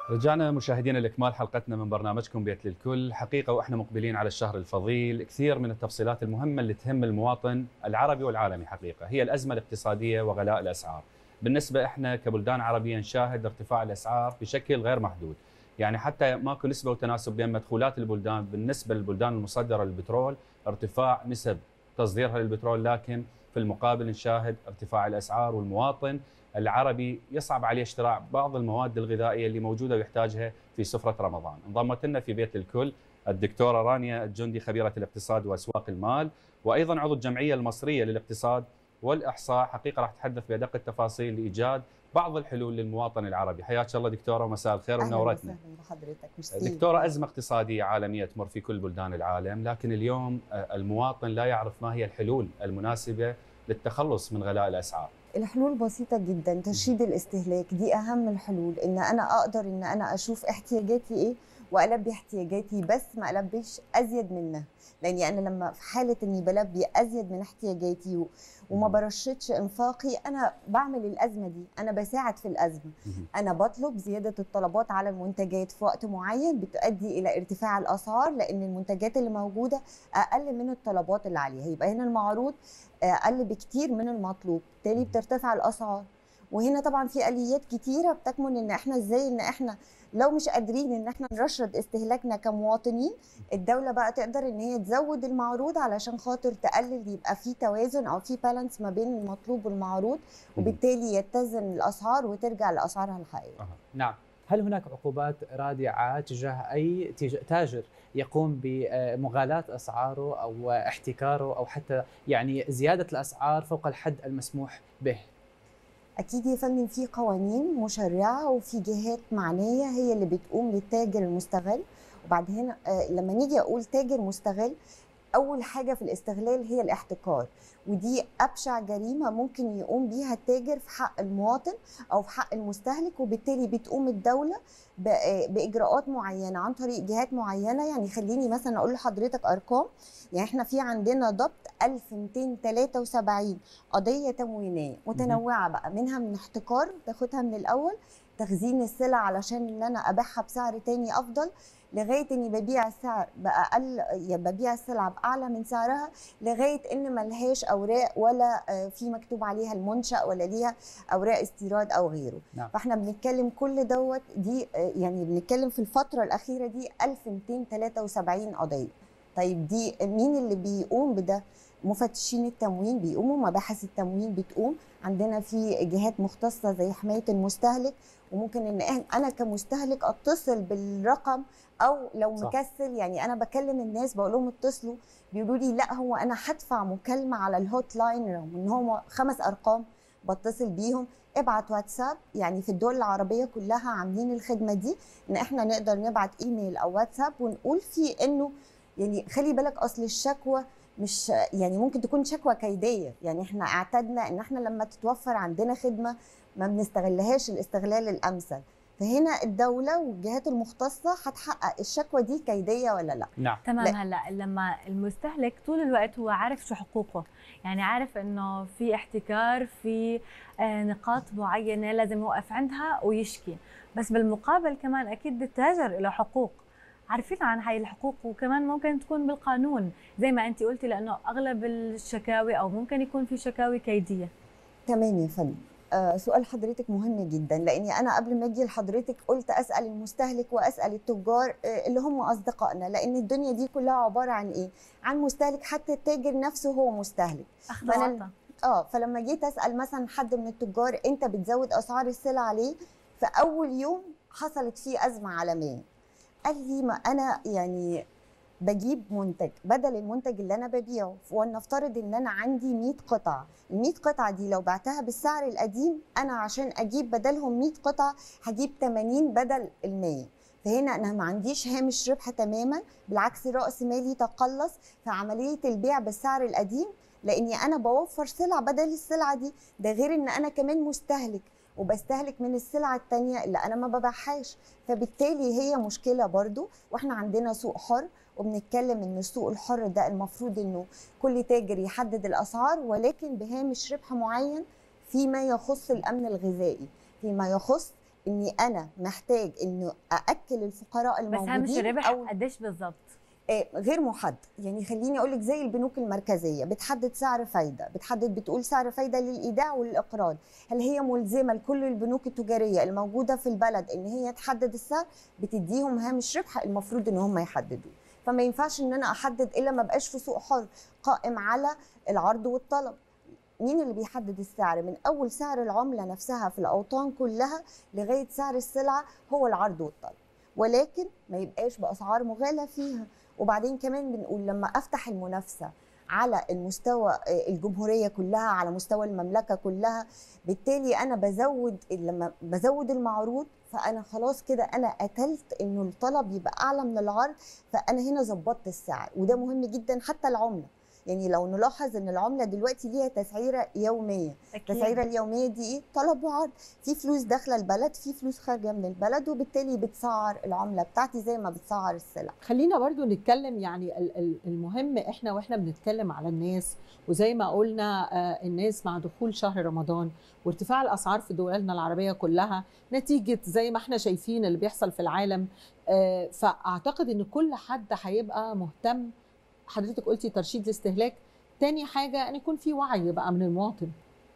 رجعنا مشاهدينا لاكمال حلقتنا من برنامجكم بيت للكل، حقيقه واحنا مقبلين على الشهر الفضيل، كثير من التفصيلات المهمه اللي تهم المواطن العربي والعالمي حقيقه، هي الازمه الاقتصاديه وغلاء الاسعار. بالنسبه احنا كبلدان عربيه نشاهد ارتفاع الاسعار بشكل غير محدود. يعني حتى ماكو نسبه وتناسب بين مدخولات البلدان بالنسبه للبلدان المصدره للبترول، ارتفاع نسب تصديرها للبترول لكن في المقابل نشاهد ارتفاع الاسعار والمواطن العربي يصعب عليه اشتراء بعض المواد الغذائيه اللي موجوده ويحتاجها في سفره رمضان. انضمت لنا في بيت الكل الدكتوره رانيا الجندي خبيره الاقتصاد واسواق المال وايضا عضو الجمعيه المصريه للاقتصاد والاحصاء حقيقه راح تحدث بادق التفاصيل لايجاد بعض الحلول للمواطن العربي حياك الله دكتوره ومساء الخير ونورتنا بحضرتك دكتوره ازمه اقتصاديه عالميه تمر في كل بلدان العالم لكن اليوم المواطن لا يعرف ما هي الحلول المناسبه للتخلص من غلاء الاسعار الحلول بسيطة جدا ترشيد الاستهلاك دي أهم الحلول إن أنا أقدر إن أنا أشوف احتياجاتي إيه وألبي احتياجاتي بس ما ألبيش أزيد منها لأني أنا لما في حالة إني بلبي أزيد من احتياجاتي وما برشدش إنفاقي أنا بعمل الأزمة دي أنا بساعد في الأزمة أنا بطلب زيادة الطلبات على المنتجات في وقت معين بتؤدي إلى ارتفاع الأسعار لأن المنتجات اللي موجودة أقل من الطلبات اللي عليها يبقى هنا المعروض اقل بكتير من المطلوب بالتالي بترتفع الاسعار وهنا طبعا في اليات كتيره بتكمن ان احنا ازاي ان احنا لو مش قادرين ان احنا نرشد استهلاكنا كمواطنين الدوله بقى تقدر ان هي تزود المعروض علشان خاطر تقلل يبقى في توازن او في بالانس ما بين المطلوب والمعروض وبالتالي يتزن الاسعار وترجع لاسعارها الحقيقيه. أه. نعم هل هناك عقوبات رادعه تجاه اي تاجر يقوم بمغالاة اسعاره او احتكاره او حتى يعني زياده الاسعار فوق الحد المسموح به؟ اكيد يا فندم في قوانين مشرعه وفي جهات معنيه هي اللي بتقوم للتاجر المستغل وبعد هنا لما نيجي اقول تاجر مستغل اول حاجه في الاستغلال هي الاحتكار ودي ابشع جريمه ممكن يقوم بيها التاجر في حق المواطن او في حق المستهلك وبالتالي بتقوم الدوله باجراءات معينه عن طريق جهات معينه يعني خليني مثلا اقول لحضرتك ارقام يعني احنا في عندنا ضبط 1273 قضيه تموينيه متنوعه بقى منها من احتكار تاخدها من الاول تخزين السلع علشان ان انا ابيعها بسعر تاني افضل لغايه اني ببيع السعر باقل يعني ببيع السلعه باعلى من سعرها لغايه ان ملهاش اوراق ولا في مكتوب عليها المنشا ولا ليها اوراق استيراد او غيره نعم. فاحنا بنتكلم كل دوت دي يعني بنتكلم في الفتره الاخيره دي 1273 قضيه طيب دي مين اللي بيقوم بده مفتشين التموين بيقوموا مباحث التموين بتقوم عندنا في جهات مختصه زي حمايه المستهلك وممكن ان انا كمستهلك اتصل بالرقم او لو صح. مكسل يعني انا بكلم الناس بقول لهم اتصلوا بيقولوا لي لا هو انا هدفع مكالمه على الهوت لاين رغم ان هم خمس ارقام بتصل بيهم ابعت واتساب يعني في الدول العربيه كلها عاملين الخدمه دي ان احنا نقدر نبعت ايميل او واتساب ونقول فيه انه يعني خلي بالك اصل الشكوى مش يعني ممكن تكون شكوى كيديه يعني احنا اعتدنا ان احنا لما تتوفر عندنا خدمه ما بنستغلهاش الاستغلال الامثل فهنا الدوله والجهات المختصه هتحقق الشكوى دي كيديه ولا لا نعم تمام هلا لما المستهلك طول الوقت هو عارف شو حقوقه يعني عارف انه في احتكار في نقاط معينه لازم يوقف عندها ويشكي بس بالمقابل كمان اكيد التاجر له حقوق عارفين عن هاي الحقوق وكمان ممكن تكون بالقانون زي ما انت قلتي لانه اغلب الشكاوي او ممكن يكون في شكاوي كيديه تمام يا فندم آه سؤال حضرتك مهم جدا لاني انا قبل ما اجي لحضرتك قلت اسال المستهلك واسال التجار آه اللي هم اصدقائنا لان الدنيا دي كلها عباره عن ايه عن مستهلك حتى التاجر نفسه هو مستهلك فانا اه فلما جيت اسال مثلا حد من التجار انت بتزود اسعار السلع ليه فاول يوم حصلت فيه ازمه عالميه قال لي ما انا يعني بجيب منتج بدل المنتج اللي انا ببيعه ولنفترض ان انا عندي 100 قطعه ال 100 قطعه دي لو بعتها بالسعر القديم انا عشان اجيب بدلهم 100 قطعه هجيب 80 بدل ال 100 فهنا انا ما عنديش هامش ربح تماما بالعكس راس مالي تقلص في عمليه البيع بالسعر القديم لاني انا بوفر سلع بدل السلعه دي ده غير ان انا كمان مستهلك وبستهلك من السلعة التانية اللي أنا ما ببيعهاش فبالتالي هي مشكلة برضو وإحنا عندنا سوق حر وبنتكلم إن السوق الحر ده المفروض إنه كل تاجر يحدد الأسعار ولكن بهامش ربح معين فيما يخص الأمن الغذائي فيما يخص اني انا محتاج انه ااكل الفقراء بس هامش الموجودين الربح او قديش بالضبط آه، غير محدد يعني خليني اقول لك زي البنوك المركزيه بتحدد سعر فايده بتحدد بتقول سعر فايده للايداع والاقراض هل هي ملزمه لكل البنوك التجاريه الموجوده في البلد ان هي تحدد السعر بتديهم هامش ربح المفروض ان هم يحددوه فما ينفعش ان انا احدد الا ما بقاش في سوق حر قائم على العرض والطلب مين اللي بيحدد السعر من اول سعر العمله نفسها في الاوطان كلها لغايه سعر السلعه هو العرض والطلب ولكن ما يبقاش باسعار مغالى فيها وبعدين كمان بنقول لما افتح المنافسه على المستوى آه، الجمهوريه كلها على مستوى المملكه كلها بالتالي انا بزود لما بزود المعروض فانا خلاص كده انا قتلت انه الطلب يبقى اعلى من العرض فانا هنا ظبطت السعر وده مهم جدا حتى العمله يعني لو نلاحظ ان العمله دلوقتي ليها تسعيره يوميه التسعيره اليوميه دي ايه طلب وعرض في فلوس داخله البلد في فلوس خارجه من البلد وبالتالي بتسعر العمله بتاعتي زي ما بتسعر السلع خلينا برضو نتكلم يعني ال- ال- المهم احنا واحنا بنتكلم على الناس وزي ما قلنا آه، الناس مع دخول شهر رمضان وارتفاع الاسعار في دولنا العربيه كلها نتيجه زي ما احنا شايفين اللي بيحصل في العالم آه، فاعتقد ان كل حد هيبقى مهتم حضرتك قلتي ترشيد الاستهلاك تاني حاجه ان يكون في وعي بقى من المواطن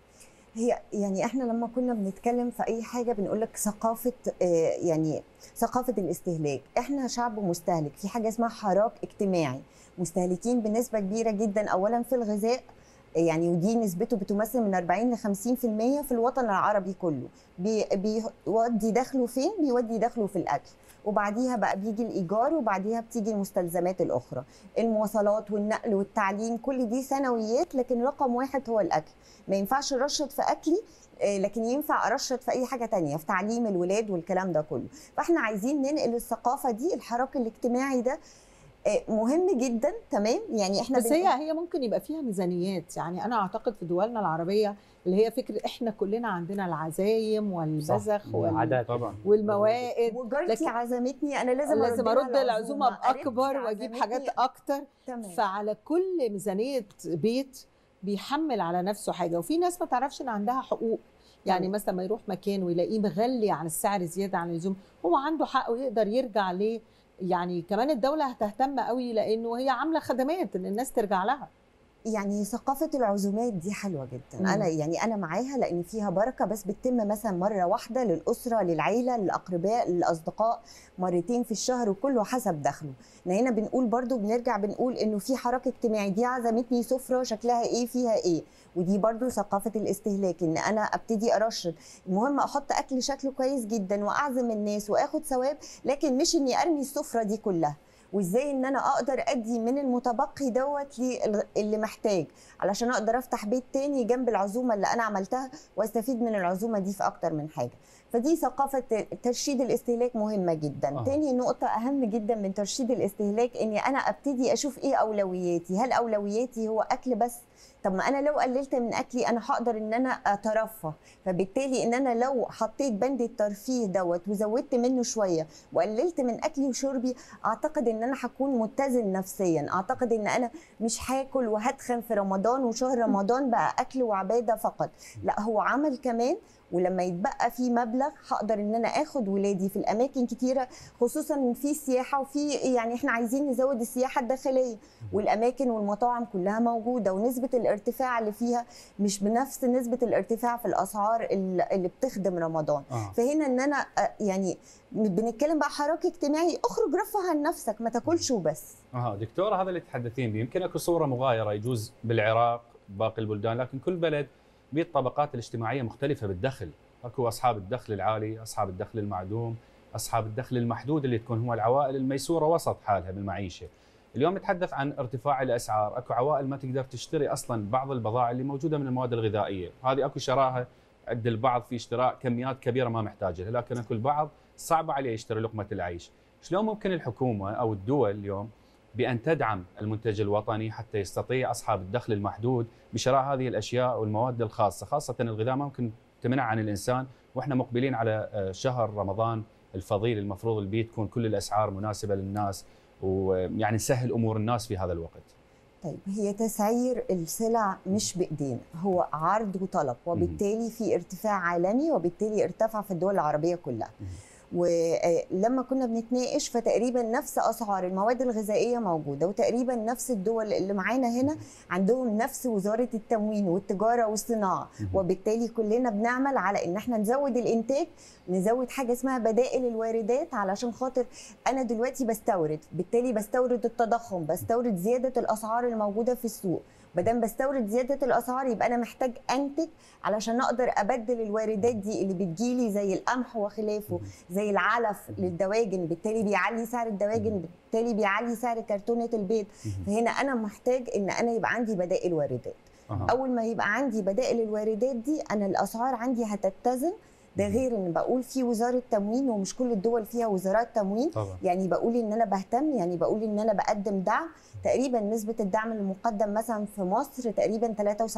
هي يعني احنا لما كنا بنتكلم في اي حاجه بنقول لك ثقافه آه، يعني ثقافه الاستهلاك احنا شعب مستهلك في حاجه اسمها حراك اجتماعي مستهلكين بنسبه كبيره جدا اولا في الغذاء يعني ودي نسبته بتمثل من 40 ل 50% في الوطن العربي كله بي- بيودي دخله فين بيودي دخله في الاكل وبعديها بقى بيجي الايجار وبعديها بتيجي المستلزمات الاخرى المواصلات والنقل والتعليم كل دي ثانويات لكن رقم واحد هو الاكل ما ينفعش ارشد في اكلي آه، لكن ينفع ارشد في اي حاجه تانية في تعليم الولاد والكلام ده كله فاحنا عايزين ننقل الثقافه دي الحراك الاجتماعي ده آه، مهم جدا تمام يعني احنا بس هي بنقول- هي ممكن يبقى فيها ميزانيات يعني انا اعتقد في دولنا العربيه اللي هي فكره احنا كلنا عندنا العزايم والبذخ وال... عادات طبعا والموائد وجارتي لكن- عزمتني انا لازم لازم لها ارد العزومه قريبتي باكبر واجيب عزمتني. حاجات اكتر تمام فعلى كل ميزانيه بيت بيحمل على نفسه حاجه وفي ناس ما تعرفش ان عندها حقوق يعني طبعا. مثلا ما يروح مكان ويلاقيه مغلي عن السعر زياده عن اللزوم هو عنده حق ويقدر يرجع ليه يعني كمان الدوله هتهتم قوي لانه هي عامله خدمات ان الناس ترجع لها يعني ثقافة العزومات دي حلوة جدا مم. أنا يعني أنا معاها لأن فيها بركة بس بتتم مثلا مرة واحدة للأسرة للعيلة للأقرباء للأصدقاء مرتين في الشهر وكله حسب دخله إحنا هنا بنقول برضو بنرجع بنقول إنه في حركة اجتماعي دي عزمتني سفرة شكلها إيه فيها إيه ودي برضو ثقافة الاستهلاك إن أنا أبتدي أرشد المهم أحط أكل شكله كويس جدا وأعزم الناس وآخد ثواب لكن مش إني أرمي السفرة دي كلها وازاي ان انا اقدر ادي من المتبقي دوت لل- اللي محتاج علشان اقدر افتح بيت تاني جنب العزومه اللي انا عملتها واستفيد من العزومه دي في اكتر من حاجه فدي ثقافه ترشيد الاستهلاك مهمه جدا آه. آه. تاني نقطه اهم جدا من ترشيد الاستهلاك اني انا ابتدي اشوف ايه اولوياتي هل اولوياتي هو اكل بس طب ما انا لو قللت من اكلي انا هقدر ان انا اترفه فبالتالي ان انا لو حطيت بند الترفيه دوت وزودت منه شويه وقللت من اكلي وشربي اعتقد ان انا هكون متزن نفسيا اعتقد ان انا مش هاكل وهتخن في رمضان وشهر رمضان بقى اكل وعباده فقط لا هو عمل كمان ولما يتبقى في مبلغ هقدر ان انا اخد ولادي في الاماكن كتيره خصوصا إن في سياحه وفي يعني احنا عايزين نزود السياحه الداخليه والاماكن والمطاعم كلها موجوده ونسبه الارتفاع اللي فيها مش بنفس نسبه الارتفاع في الاسعار اللي اللي بتخدم رمضان آه. فهنا ان انا آه، يعني بنتكلم بقى حراك اجتماعي اخرج رفه عن نفسك ما تاكلش وبس اها دكتوره هذا اللي تتحدثين به يمكن اكو صوره مغايره يجوز بالعراق باقي البلدان لكن كل بلد بيه الطبقات الاجتماعيه مختلفه بالدخل اكو اصحاب الدخل العالي اصحاب الدخل المعدوم اصحاب الدخل المحدود اللي تكون هو العوائل الميسوره وسط حالها بالمعيشه اليوم نتحدث عن ارتفاع الاسعار اكو عوائل ما تقدر تشتري اصلا بعض البضائع اللي موجوده من المواد الغذائيه هذه اكو شراهه عند البعض في شراء كميات كبيره ما محتاجها لكن اكو البعض صعب عليه يشتري لقمه العيش شلون ممكن الحكومه او الدول اليوم بان تدعم المنتج الوطني حتى يستطيع اصحاب الدخل المحدود بشراء هذه الاشياء والمواد الخاصه، خاصه الغذاء ما ممكن تمنع عن الانسان واحنا مقبلين على آه، شهر رمضان الفضيل المفروض البيت تكون كل الاسعار مناسبه للناس ويعني نسهل امور الناس في هذا الوقت. طيب هي تسعير السلع مش بايدينا هو عرض وطلب وبالتالي في ارتفاع عالمي وبالتالي ارتفع في الدول العربيه كلها مهم. ولما كنا بنتناقش فتقريبا نفس اسعار المواد الغذائيه موجوده وتقريبا نفس الدول اللي معانا هنا عندهم نفس وزاره التموين والتجاره والصناعه مهم. وبالتالي كلنا بنعمل على ان احنا نزود الانتاج نزود حاجه اسمها بدائل الواردات علشان خاطر انا دلوقتي بستورد بالتالي بستورد التضخم بستورد زياده الاسعار الموجوده في السوق بدل بستورد زياده الاسعار يبقى انا محتاج انتج علشان اقدر ابدل الواردات دي اللي بتجيلي زي القمح وخلافه زي العلف للدواجن بالتالي بيعلي سعر الدواجن بالتالي بيعلي سعر كرتونه البيض مهم. فهنا انا محتاج ان انا يبقى عندي بدائل واردات أها. اول ما يبقى عندي بدائل الواردات دي انا الاسعار عندي هتتزن ده مهم. غير ان بقول في وزاره تموين ومش كل الدول فيها وزارات تموين طبعا يعني بقول ان انا بهتم يعني بقول ان انا بقدم دعم تقريبا نسبه الدعم المقدم مثلا في مصر تقريبا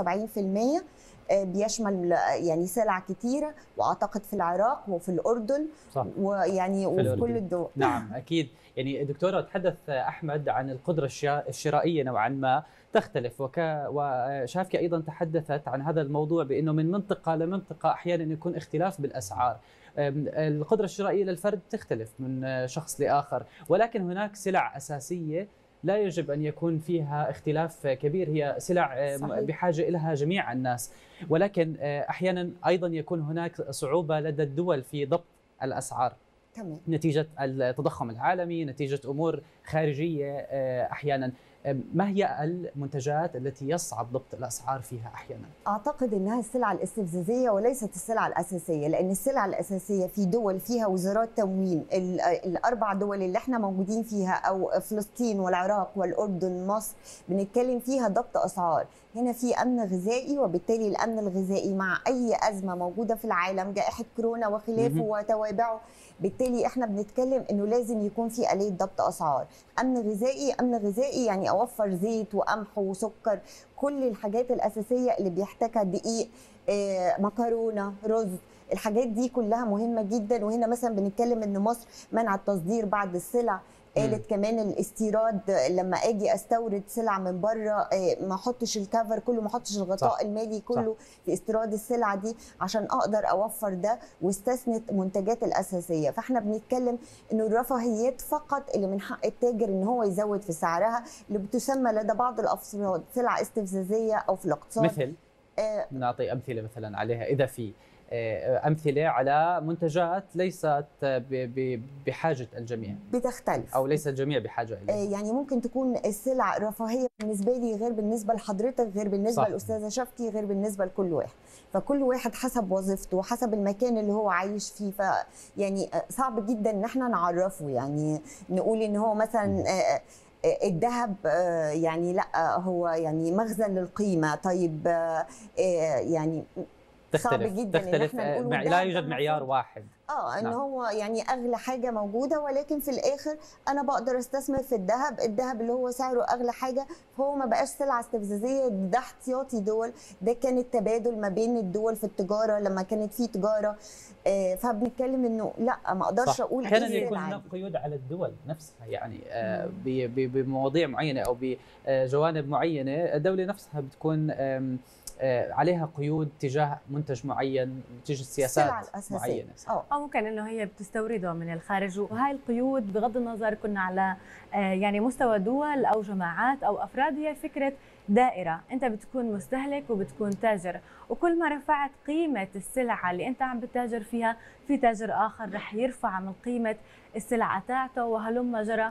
73% آه، بيشمل آه، يعني سلع كتيره واعتقد في العراق وفي الاردن صح ويعني وفي الأردن. كل الدول نعم اكيد يعني دكتوره تحدث احمد عن القدره الشرا- الشرائيه نوعا ما تختلف وك... وشافكي ايضا تحدثت عن هذا الموضوع بانه من منطقه لمنطقه احيانا يكون اختلاف بالاسعار أم، القدره الشرائيه للفرد تختلف من شخص لاخر ولكن هناك سلع اساسيه لا يجب ان يكون فيها اختلاف كبير هي سلع أم، صحيح. بحاجه لها جميع الناس ولكن أه، احيانا ايضا يكون هناك صعوبه لدى الدول في ضبط الاسعار تمام نتيجة التضخم العالمي نتيجة أمور خارجية آه، أحيانا آه، ما هي المنتجات التي يصعب ضبط الأسعار فيها أحيانا اعتقد انها السلع الاستفزازيه وليست السلع الاساسيه لان السلع الاساسيه في دول فيها وزارات تموين ال- الاربع دول اللي احنا موجودين فيها او فلسطين والعراق والاردن مصر بنتكلم فيها ضبط اسعار هنا في امن غذائي وبالتالي الامن الغذائي مع اي ازمه موجوده في العالم جائحه كورونا وخلافه مهم. وتوابعه بالتالي احنا بنتكلم انه لازم يكون في اليه ضبط اسعار امن غذائي امن غذائي يعني اوفر زيت وقمح وسكر كل الحاجات الاساسيه اللي بيحتاجها دقيق آه، مكرونه رز الحاجات دي كلها مهمه جدا وهنا مثلا بنتكلم ان مصر منع التصدير بعد السلع قالت كمان الاستيراد لما اجي استورد سلع من بره آه، ما احطش الكفر كله ما احطش الغطاء صح. المالي كله في استيراد السلع دي عشان اقدر اوفر ده واستثنت منتجات الاساسيه فاحنا بنتكلم انه الرفاهيات فقط اللي من حق التاجر ان هو يزود في سعرها اللي بتسمى لدى بعض الافراد سلع استفزازيه او في الاقتصاد مثل آه، نعطي أمثلة مثلا عليها إذا في آه، أمثلة على منتجات ليست ب- ب- بحاجة الجميع بتختلف أو ليس الجميع بحاجة آه، إليها يعني ممكن تكون السلع رفاهيه بالنسبه لي غير بالنسبه لحضرتك غير بالنسبه صح. للاستاذه شفتي غير بالنسبه لكل واحد فكل واحد حسب وظيفته وحسب المكان اللي هو عايش فيه ف يعني آه، صعب جدا ان احنا نعرفه يعني نقول ان هو مثلا آه، آه، الذهب آه، يعني لا هو يعني مخزن للقيمه طيب آه، آه، يعني صعب تختلف جدا إن تختلف إحنا آه، نقول مع- وده لا ده يوجد معيار المفروض. واحد اه ان نعم. هو يعني اغلى حاجه موجوده ولكن في الاخر انا بقدر استثمر في الذهب الذهب اللي هو سعره اغلى حاجه هو ما بقاش سلعه استفزازيه ده احتياطي دول ده كان التبادل ما بين الدول في التجاره لما كانت في تجاره آه فبنتكلم انه لا ما اقدرش صح. اقول احيانا إيه يكون السلعة هناك دي. قيود على الدول نفسها يعني آه، مم. ب- ب- بمواضيع معينه او بجوانب معينه الدوله نفسها بتكون آم، آه، عليها قيود تجاه منتج معين تجاه السلع سياسات الاساسيه معينه اه او ممكن انه هي بتستورده من الخارج وهاي القيود بغض النظر كنا على آه، يعني مستوى دول او جماعات او افراد هي فكره دائره انت بتكون مستهلك وبتكون تاجر وكل ما رفعت قيمه السلعه اللي انت عم بتتاجر فيها في تاجر اخر رح يرفع من قيمه السلعه تاعته وهلم جرى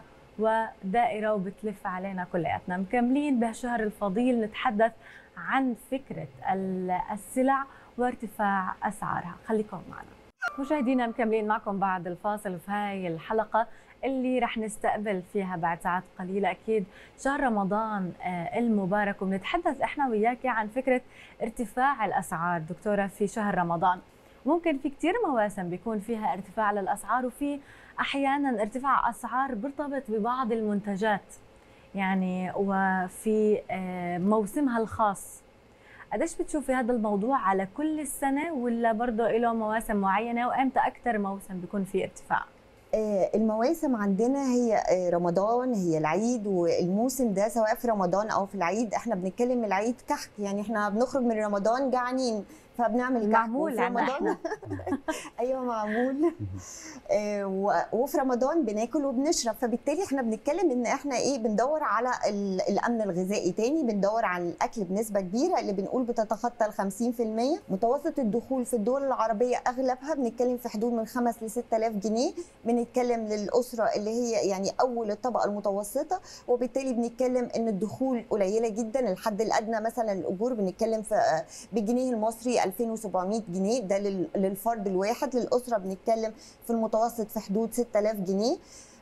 ودائره وبتلف علينا كلياتنا مكملين بهالشهر الفضيل نتحدث عن فكره ال- السلع وارتفاع اسعارها خليكم معنا مشاهدينا مكملين معكم بعد الفاصل في هاي الحلقة اللي رح نستقبل فيها بعد ساعات قليلة أكيد شهر رمضان آه، المبارك وبنتحدث إحنا وياك عن فكرة ارتفاع الأسعار دكتورة في شهر رمضان ممكن في كتير مواسم بيكون فيها ارتفاع للأسعار وفي أحيانا ارتفاع أسعار برتبط ببعض المنتجات يعني وفي آه، موسمها الخاص قديش بتشوفي هذا الموضوع على كل السنة ولا برضه له مواسم معينة وإمتى أكثر موسم بيكون فيه ارتفاع؟ آه، المواسم عندنا هي آه، رمضان هي العيد والموسم ده سواء في رمضان او في العيد احنا بنتكلم العيد كحك يعني احنا بنخرج من رمضان جعانين فبنعمل كحك معمول وفي عنا رمضان احنا ايوه معمول آه، و- وفي رمضان بناكل وبنشرب فبالتالي احنا بنتكلم ان احنا ايه بندور على ال- الامن الغذائي تاني بندور على الاكل بنسبه كبيره اللي بنقول بتتخطى ال 50% متوسط الدخول في الدول العربيه اغلبها بنتكلم في حدود من 5 ل 6000 جنيه بنتكلم للاسره اللي هي يعني اول الطبقه المتوسطه وبالتالي بنتكلم ان الدخول قليله جدا الحد الادنى مثلا الاجور بنتكلم في آه، بالجنيه المصري 2700 جنيه ده لل- للفرد الواحد للاسره بنتكلم في المتوسط في حدود 6000 جنيه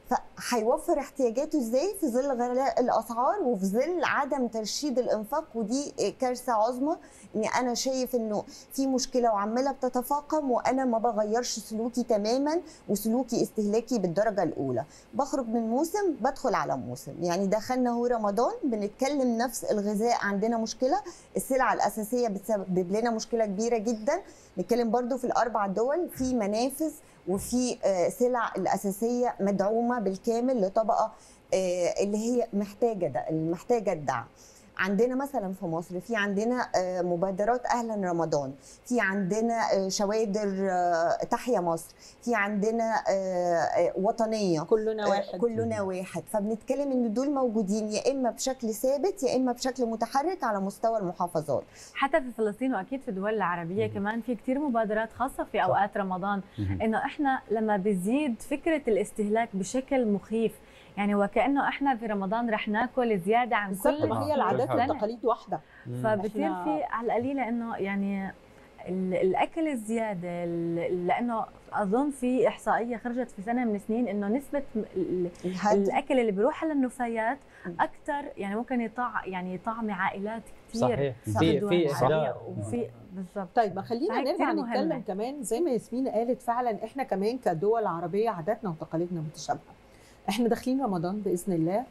فهيوفر احتياجاته ازاي في ظل غلاء الاسعار وفي ظل عدم ترشيد الانفاق ودي كارثه عظمى ان انا شايف انه في مشكله وعماله بتتفاقم وانا ما بغيرش سلوكي تماما وسلوكي استهلاكي بالدرجه الاولى بخرج من موسم بدخل على موسم يعني دخلنا هو رمضان بنتكلم نفس الغذاء عندنا مشكله السلع الاساسيه بتسبب لنا مشكله كبيره جدا نتكلم برضو في الاربع دول في منافذ وفي آه، سلع الاساسيه مدعومه بالكامل لطبقه آه، اللي هي محتاجه ده محتاجه الدعم عندنا مثلا في مصر في عندنا آه، مبادرات اهلا رمضان في عندنا آه، شوادر آه، تحيا مصر في عندنا آه، آه، وطنيه كلنا آه، واحد كلنا واحد فبنتكلم ان دول موجودين يا اما بشكل ثابت يا اما بشكل متحرك على مستوى المحافظات حتى في فلسطين واكيد في الدول العربيه مم. كمان في كتير مبادرات خاصه في اوقات رمضان مهم. انه احنا لما بيزيد فكره الاستهلاك بشكل مخيف يعني وكانه احنا في رمضان رح ناكل زياده عن بالظبط كل ما هي آه، العادات كل حاجة. والتقاليد واحده مم. فبصير إحنا- في على القليله انه يعني ال- الاكل الزياده ال- لانه اظن في احصائيه خرجت في سنه من السنين انه نسبه م- ال- الهدف الاكل اللي بيروح على النفايات مم. اكثر يعني ممكن يطع يعني يطعم عائلات كثير صحيح صح. في الدول في العربية اهدار وفي بالضبط طيب ما خلينا فهي نرجع كتير نتكلم مهمة. كمان زي ما ياسمين قالت فعلا احنا كمان كدول عربيه عاداتنا وتقاليدنا متشابهه احنا داخلين رمضان باذن الله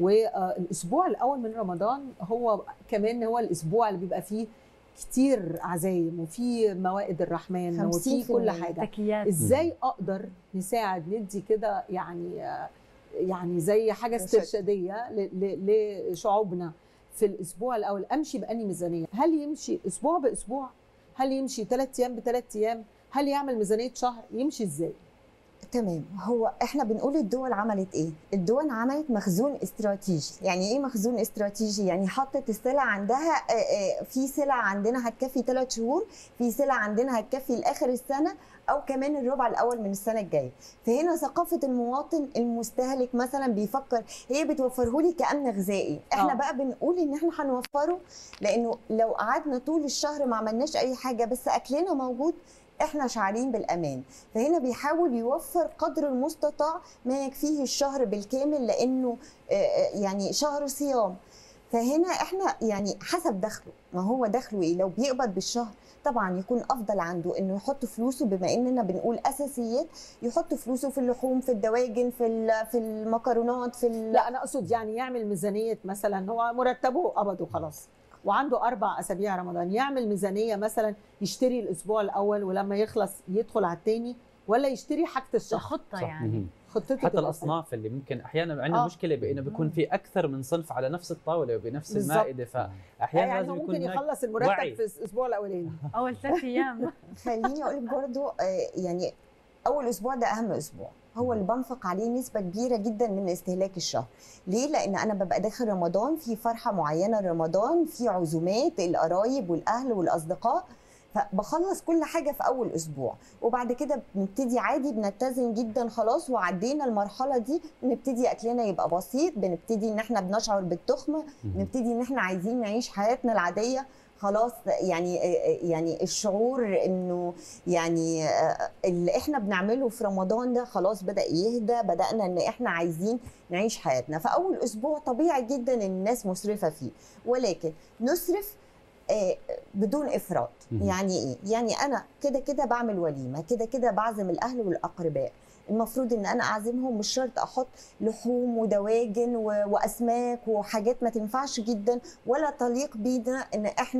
والاسبوع الاول من رمضان هو كمان هو الاسبوع اللي بيبقى فيه كتير عزايم وفي موائد الرحمن وفي 50% كل حاجه تكيات ازاي اقدر نساعد ندي كده يعني آه، يعني زي حاجه إرشاد. استرشاديه ل- ل- لشعوبنا في الاسبوع الاول امشي باني ميزانيه هل يمشي اسبوع باسبوع هل يمشي ثلاث ايام بثلاث ايام هل يعمل ميزانيه شهر يمشي ازاي تمام هو احنا بنقول الدول عملت ايه الدول عملت مخزون استراتيجي يعني ايه مخزون استراتيجي يعني حطت السلع عندها آه، آه، في سلع عندنا هتكفي ثلاث شهور في سلع عندنا هتكفي لاخر السنه او كمان الربع الاول من السنه الجايه فهنا ثقافه المواطن المستهلك مثلا بيفكر هي بتوفره لي كامن غذائي احنا آه. بقى بنقول ان احنا هنوفره لانه لو قعدنا طول الشهر ما عملناش اي حاجه بس اكلنا موجود احنا شعارين بالامان فهنا بيحاول يوفر قدر المستطاع ما يكفيه الشهر بالكامل لانه آه، آه، يعني شهر صيام فهنا احنا يعني حسب دخله ما هو دخله ايه لو بيقبض بالشهر طبعا يكون افضل عنده انه يحط فلوسه بما اننا بنقول اساسيات يحط فلوسه في اللحوم في الدواجن في ال- في المكرونات في ال- لا انا اقصد يعني يعمل ميزانيه مثلا هو مرتبه قبضه خلاص وعنده اربع اسابيع رمضان يعمل ميزانيه مثلا يشتري الاسبوع الاول ولما يخلص يدخل على الثاني ولا يشتري حاجه الشهر الخطه صح. يعني مهم. خطته حتى تبقى الاصناف اللي ممكن احيانا عندنا آه. مشكله بانه بيكون في اكثر من صنف على نفس الطاوله وبنفس بالظبط. المائده فاحيانا يعني لازم هو يكون ممكن هناك يخلص المرتب وعي. في الاسبوع الاولاني اول ثلاث ايام خليني اقول لك برضو آه، يعني اول اسبوع ده اهم اسبوع هو اللي بنفق عليه نسبه كبيره جدا من استهلاك الشهر ليه لان انا ببقى داخل رمضان في فرحه معينه رمضان في عزومات القرايب والاهل والاصدقاء فبخلص كل حاجه في اول اسبوع وبعد كده بنبتدي عادي بنتزن جدا خلاص وعدينا المرحله دي بنبتدي اكلنا يبقى بسيط بنبتدي ان احنا بنشعر بالتخمه نبتدي ان احنا عايزين نعيش حياتنا العاديه خلاص يعني يعني الشعور انه يعني اللي احنا بنعمله في رمضان ده خلاص بدا يهدى بدانا ان احنا عايزين نعيش حياتنا فاول اسبوع طبيعي جدا ان الناس مسرفه فيه ولكن نسرف آه، بدون افراط مهم. يعني ايه يعني انا كده كده بعمل وليمه كده كده بعزم الاهل والاقرباء المفروض ان انا اعزمهم مش شرط احط لحوم ودواجن و- واسماك وحاجات ما تنفعش جدا ولا تليق بينا ان احنا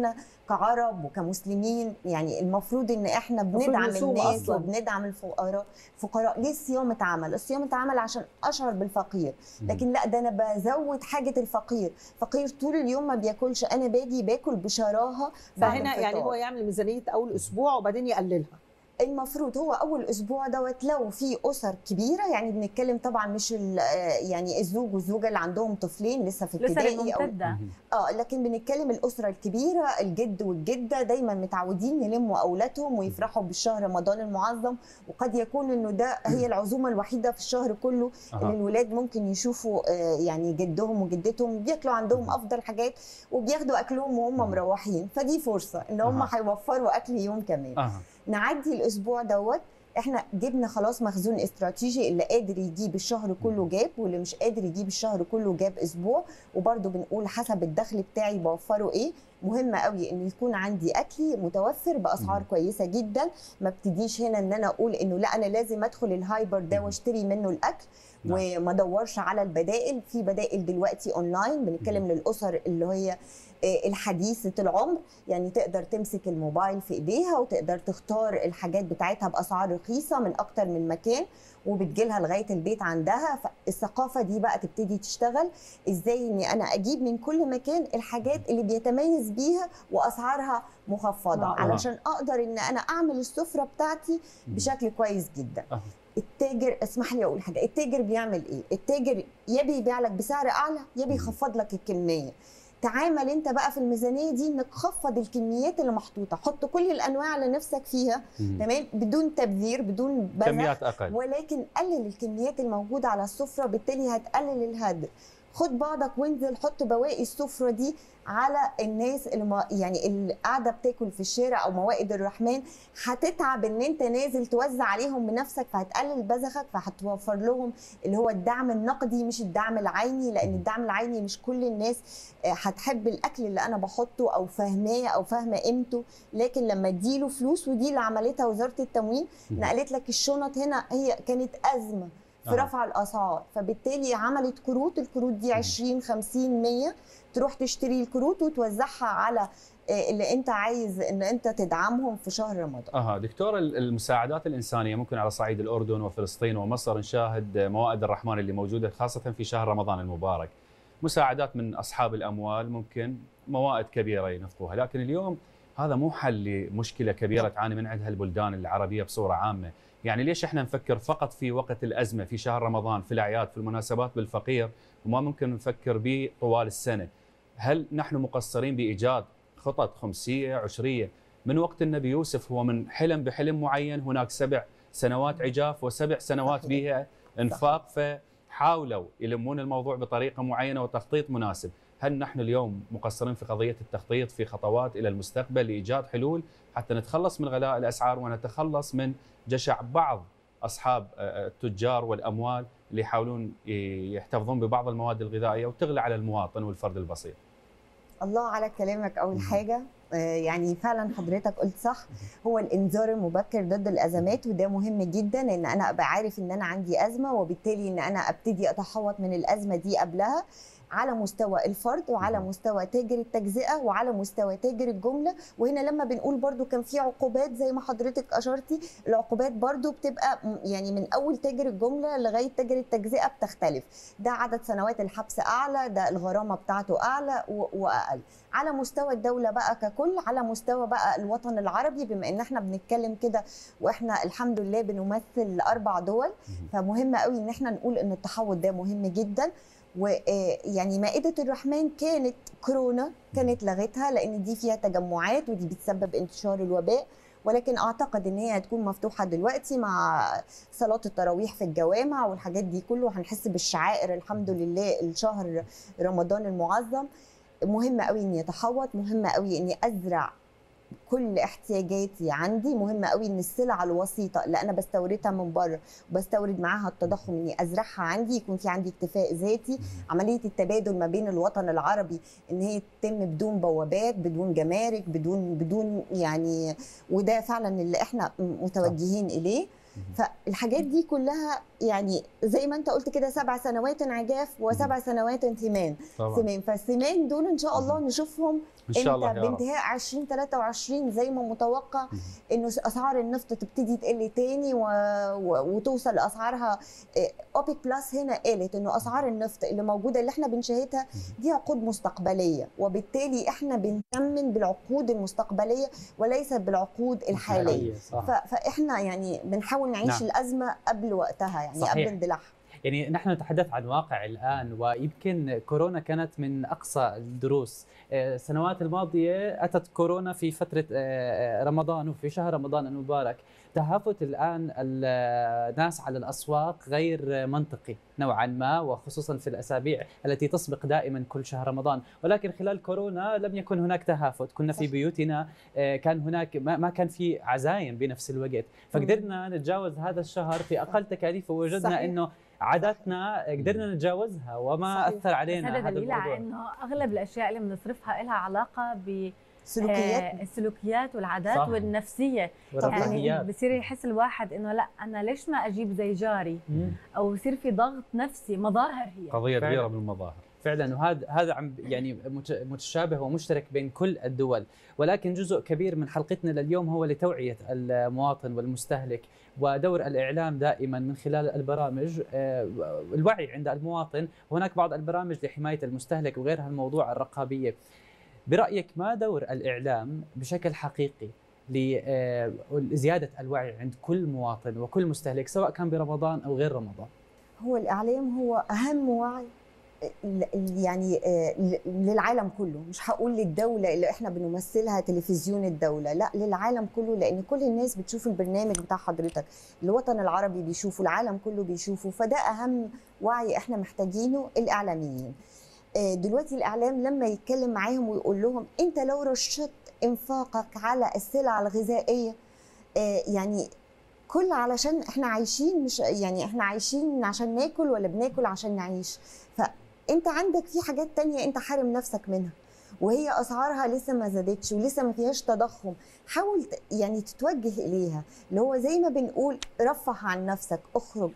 كعرب وكمسلمين يعني المفروض ان احنا بندعم نصوم الناس أصلاً. وبندعم الفقراء فقراء ليه الصيام اتعمل الصيام اتعمل عشان اشعر بالفقير لكن لا ده انا بزود حاجه الفقير فقير طول اليوم ما بياكلش انا باجي باكل بشراهه بعد فهنا يعني الفطار. هو يعمل ميزانيه اول اسبوع وبعدين يقللها المفروض هو اول اسبوع دوت لو في اسر كبيره يعني بنتكلم طبعا مش ال- آه يعني الزوج والزوجه اللي عندهم طفلين لسه في الاسر ابتدائي او الممتده اه لكن بنتكلم الاسره الكبيره الجد والجده دايما متعودين يلموا اولادهم ويفرحوا بالشهر رمضان المعظم وقد يكون انه ده هي العزومه الوحيده في الشهر كله اللي أها. الولاد ممكن يشوفوا آه، يعني جدهم وجدتهم بياكلوا عندهم مهم. افضل حاجات وبياخدوا اكلهم وهم مهم. مروحين فدي فرصه ان هم أها. هيوفروا اكل يوم كمان اها نعدي الاسبوع دوت احنا جبنا خلاص مخزون استراتيجي اللي قادر يجيب الشهر كله جاب واللي مش قادر يجيب الشهر كله جاب اسبوع وبرده بنقول حسب الدخل بتاعي بوفره ايه مهم قوي ان يكون عندي اكلي متوفر باسعار مم. كويسه جدا ما ابتديش هنا ان انا اقول انه لا انا لازم ادخل الهايبر ده مم. واشتري منه الاكل نعم. وما ادورش على البدائل في بدائل دلوقتي اونلاين بنتكلم للاسر اللي هي آه، الحديثه العمر يعني تقدر تمسك الموبايل في ايديها وتقدر تختار الحاجات بتاعتها باسعار رخيصه من اكتر من مكان وبتجيلها لغايه البيت عندها فالثقافه دي بقى تبتدي تشتغل ازاي اني انا اجيب من كل مكان الحاجات اللي بيتميز بيها واسعارها مخفضه آه. علشان اقدر ان انا اعمل السفره بتاعتي بشكل كويس جدا أها. التاجر اسمح لي اقول حاجه التاجر بيعمل ايه التاجر يا بيبيع لك بسعر اعلى يا بيخفض لك الكميه تعامل انت بقى في الميزانيه دي انك خفض الكميات اللي محطوطه حط كل الانواع اللي نفسك فيها مم. تمام بدون تبذير بدون بذخ كميات اقل ولكن قلل الكميات الموجوده على السفره بالتالي هتقلل الهدر خد بعضك وانزل حط بواقي السفره دي على الناس اللي ما يعني اللي قاعده بتاكل في الشارع او موائد الرحمن هتتعب ان انت نازل توزع عليهم بنفسك فهتقلل بذخك فهتوفر لهم اللي هو الدعم النقدي مش الدعم العيني لان مم. الدعم العيني مش كل الناس آه، هتحب الاكل اللي انا بحطه او فاهماه او فاهمه قيمته لكن لما اديله فلوس ودي اللي عملتها وزاره التموين مم. نقلت لك الشنط هنا هي كانت ازمه في آه. رفع الاسعار فبالتالي عملت كروت الكروت دي مم. 20 50 100 تروح تشتري الكروت وتوزعها على آه، اللي انت عايز ان انت تدعمهم في شهر رمضان اها دكتور ال- المساعدات الانسانيه ممكن على صعيد الاردن وفلسطين ومصر نشاهد موائد الرحمن اللي موجوده خاصه في شهر رمضان المبارك. مساعدات من اصحاب الاموال ممكن موائد كبيره ينفقوها، لكن اليوم هذا مو حل لمشكله كبيره تعاني من عندها البلدان العربيه بصوره عامه، يعني ليش احنا نفكر فقط في وقت الازمه في شهر رمضان في الاعياد في المناسبات بالفقير وما ممكن نفكر به طوال السنه؟ هل نحن مقصرين بايجاد خطط خمسيه عشريه من وقت النبي يوسف هو من حلم بحلم معين هناك سبع سنوات عجاف وسبع سنوات صحيح. بها انفاق فحاولوا يلمون الموضوع بطريقه معينه وتخطيط مناسب هل نحن اليوم مقصرين في قضيه التخطيط في خطوات الى المستقبل لايجاد حلول حتى نتخلص من غلاء الاسعار ونتخلص من جشع بعض اصحاب آه، التجار والاموال اللي يحاولون ي- يحتفظون ببعض المواد الغذائيه وتغلى على المواطن والفرد البسيط الله على كلامك اول مم. حاجه آه، يعني فعلا حضرتك قلت صح هو الانذار المبكر ضد الازمات وده مهم جدا ان انا ابقى عارف ان انا عندي ازمه وبالتالي ان انا ابتدي اتحوط من الازمه دي قبلها على مستوى الفرد وعلى مم. مستوى تاجر التجزئه وعلى مستوى تاجر الجمله وهنا لما بنقول برضو كان في عقوبات زي ما حضرتك اشرتي العقوبات برضو بتبقى م- يعني من اول تاجر الجمله لغايه تاجر التجزئه بتختلف ده عدد سنوات الحبس اعلى ده الغرامه بتاعته اعلى و- واقل على مستوى الدوله بقى ككل على مستوى بقى الوطن العربي بما ان احنا بنتكلم كده واحنا الحمد لله بنمثل اربع دول فمهم قوي ان احنا نقول ان التحول ده مهم جدا ويعني مائدة الرحمن كانت كورونا كانت لغتها لأن دي فيها تجمعات ودي بتسبب انتشار الوباء ولكن أعتقد إن هي هتكون مفتوحة دلوقتي مع صلاة التراويح في الجوامع والحاجات دي كله هنحس بالشعائر الحمد لله الشهر رمضان المعظم مهم قوي إني أتحوط مهم قوي إني أزرع كل احتياجاتي عندي مهم قوي ان السلع الوسيطه اللي انا بستوردها من بره وبستورد معاها التضخم اني ازرعها عندي يكون في عندي اكتفاء ذاتي عمليه التبادل ما بين الوطن العربي ان هي تتم بدون بوابات بدون جمارك بدون بدون يعني وده فعلا اللي احنا متوجهين اليه فالحاجات دي كلها يعني زي ما انت قلت كده سبع سنوات عجاف وسبع سنوات ثمان طبعا ثمان فالثمان دول ان شاء الله نشوفهم ان شاء الله انت يا رب بانتهاء 2023 زي ما متوقع انه اسعار النفط تبتدي تقل تاني و... و... وتوصل اسعارها اوبك بلس هنا قالت انه اسعار النفط اللي موجوده اللي احنا بنشاهدها دي عقود مستقبليه وبالتالي احنا بنتمن بالعقود المستقبليه وليس بالعقود الحاليه صح. ف... فاحنا يعني بنحاول نعيش نعم. نعم. الازمه قبل وقتها يعني صحيح. قبل اندلاعها يعني نحن نتحدث عن واقع الان ويمكن كورونا كانت من اقصى الدروس آه، السنوات الماضيه اتت كورونا في فتره آه، آه، رمضان وفي شهر رمضان المبارك تهافت الان الناس على الاسواق غير منطقي نوعا ما وخصوصا في الاسابيع التي تسبق دائما كل شهر رمضان ولكن خلال كورونا لم يكن هناك تهافت كنا في صح. بيوتنا آه، كان هناك ما ما كان في عزايم بنفس الوقت فقدرنا نتجاوز هذا الشهر في اقل تكاليف ووجدنا صحيح. انه عاداتنا قدرنا نتجاوز وما صحيح. اثر بس علينا هذا هذا دليل على الموضوع انه اغلب الاشياء اللي بنصرفها لها علاقه ب سلوكيات آه، السلوكيات والعادات صح. والنفسيه يعني والرفاهيات بصير يحس الواحد انه لا انا ليش ما اجيب زي جاري مم. او يصير في ضغط نفسي مظاهر هي قضيه فعلاً. كبيره بالمظاهر فعلا وهذا هذا عم يعني مت- متشابه ومشترك بين كل الدول ولكن جزء كبير من حلقتنا لليوم هو لتوعيه المواطن والمستهلك ودور الاعلام دائما من خلال البرامج آه، الوعي عند المواطن وهناك بعض البرامج لحمايه المستهلك وغيرها الموضوع الرقابيه برايك ما دور الاعلام بشكل حقيقي لزياده الوعي عند كل مواطن وكل مستهلك سواء كان برمضان او غير رمضان هو الاعلام هو اهم وعي ل- يعني آه، ل- للعالم كله مش هقول للدوله اللي احنا بنمثلها تلفزيون الدوله لا للعالم كله لان كل الناس بتشوف البرنامج بتاع حضرتك الوطن العربي بيشوفه العالم كله بيشوفه فده اهم وعي احنا محتاجينه الاعلاميين آه، دلوقتي الاعلام لما يتكلم معاهم ويقول لهم انت لو رشدت انفاقك على السلع الغذائيه آه، يعني كل علشان احنا عايشين مش يعني احنا عايشين عشان ناكل ولا بناكل عشان نعيش فانت عندك في حاجات تانية انت حارم نفسك منها وهي اسعارها لسه ما زادتش ولسه ما فيهاش تضخم حاول ت- يعني تتوجه اليها اللي هو زي ما بنقول رفه عن نفسك اخرج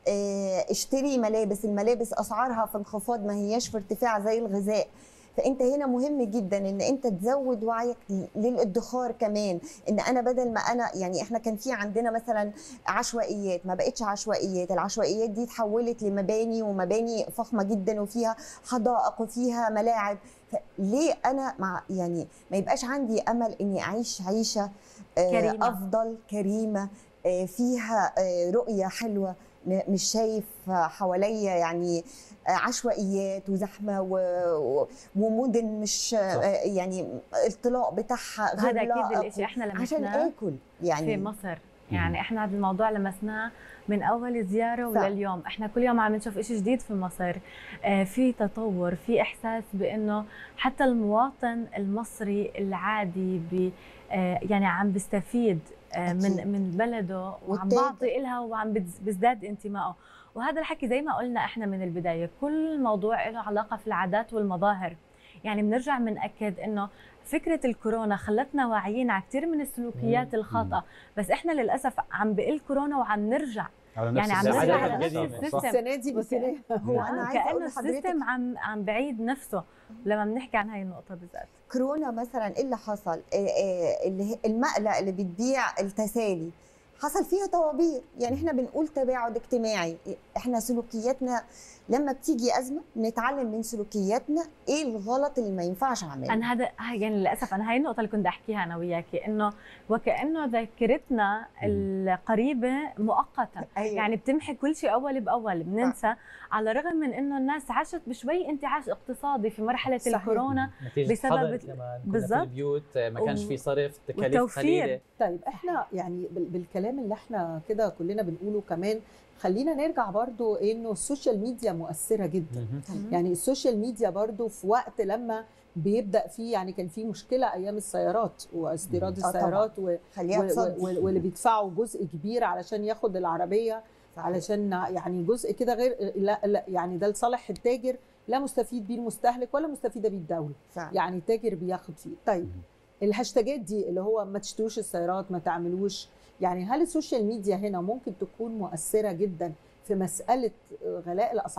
اه اشتري ملابس الملابس اسعارها في انخفاض ما هياش في ارتفاع زي الغذاء فانت هنا مهم جدا ان انت تزود وعيك للادخار كمان ان انا بدل ما انا يعني احنا كان في عندنا مثلا عشوائيات ما بقتش عشوائيات العشوائيات دي اتحولت لمباني ومباني فخمه جدا وفيها حدائق وفيها ملاعب فليه انا مع يعني ما يبقاش عندي امل اني اعيش عيشه آه، كريمة. افضل كريمه آه، فيها آه، رؤيه حلوه م- مش شايف حواليا يعني آه، عشوائيات وزحمه و- و- ومدن مش آه، يعني الطلاق بتاعها غير هذا اكيد لائق الشيء احنا عشان لمسناه اكل يعني في مصر يعني احنا هذا الموضوع لمسناه من اول زياره صح. ولليوم احنا كل يوم عم نشوف شيء جديد في مصر آه، في تطور في احساس بانه حتى المواطن المصري العادي بي آه، يعني عم بيستفيد آه، من أكيد. من بلده وعم والتالت- بعطي لها وعم بتز- بيزداد انتمائه وهذا الحكي زي ما قلنا احنا من البدايه كل موضوع له علاقه في العادات والمظاهر يعني بنرجع بنأكد انه فكره الكورونا خلتنا واعيين على كثير من السلوكيات الخاطئه بس احنا للاسف عم بقل كورونا وعم نرجع على نفس يعني عم السبب. نرجع على السبب، نفس صح. السيستم. السنه دي بسنه هو انا عايزه اقول كانه لحضرتك السيستم عم عم بعيد نفسه لما بنحكي عن هاي النقطه بالذات كورونا مثلا ايه اللي حصل آه، آه، اللي هي- المقلة اللي بتبيع التسالي حصل فيها طوابير يعني احنا بنقول تباعد اجتماعي احنا سلوكياتنا لما بتيجي ازمه نتعلم من سلوكياتنا ايه الغلط اللي ما ينفعش اعمله انا هذا هاي- يعني للاسف انا هاي النقطه اللي كنت احكيها انا وياكي انه وكانه ذاكرتنا القريبه مؤقته أيوة. يعني بتمحي كل شيء اول باول بننسى على الرغم من انه الناس عاشت بشوي انتعاش اقتصادي في مرحله صحيح. الكورونا نتيجه بسبب حظر الت- كمان كنا في بالضبط. البيوت ما كانش و- في صرف تكاليف والتوفير. قليله طيب احنا يعني بال- بالكلام اللي احنا كده كلنا بنقوله كمان خلينا نرجع برضو انه السوشيال ميديا مؤثره جدا مهم. يعني السوشيال ميديا برضو في وقت لما بيبدا فيه يعني كان في مشكله ايام السيارات واستيراد آه طبعاً. السيارات و... خليها و... تصدر و... واللي بيدفعوا جزء كبير علشان ياخد العربيه علشان يعني جزء كده غير لا, لا يعني ده لصالح التاجر لا مستفيد بيه المستهلك ولا مستفيده بيه الدوله فعلا. يعني التاجر بياخد فيه طيب الهاشتاجات دي اللي هو ما تشتروش السيارات ما تعملوش يعني هل السوشيال ميديا هنا ممكن تكون مؤثره جدا في مساله غلاء الاسعار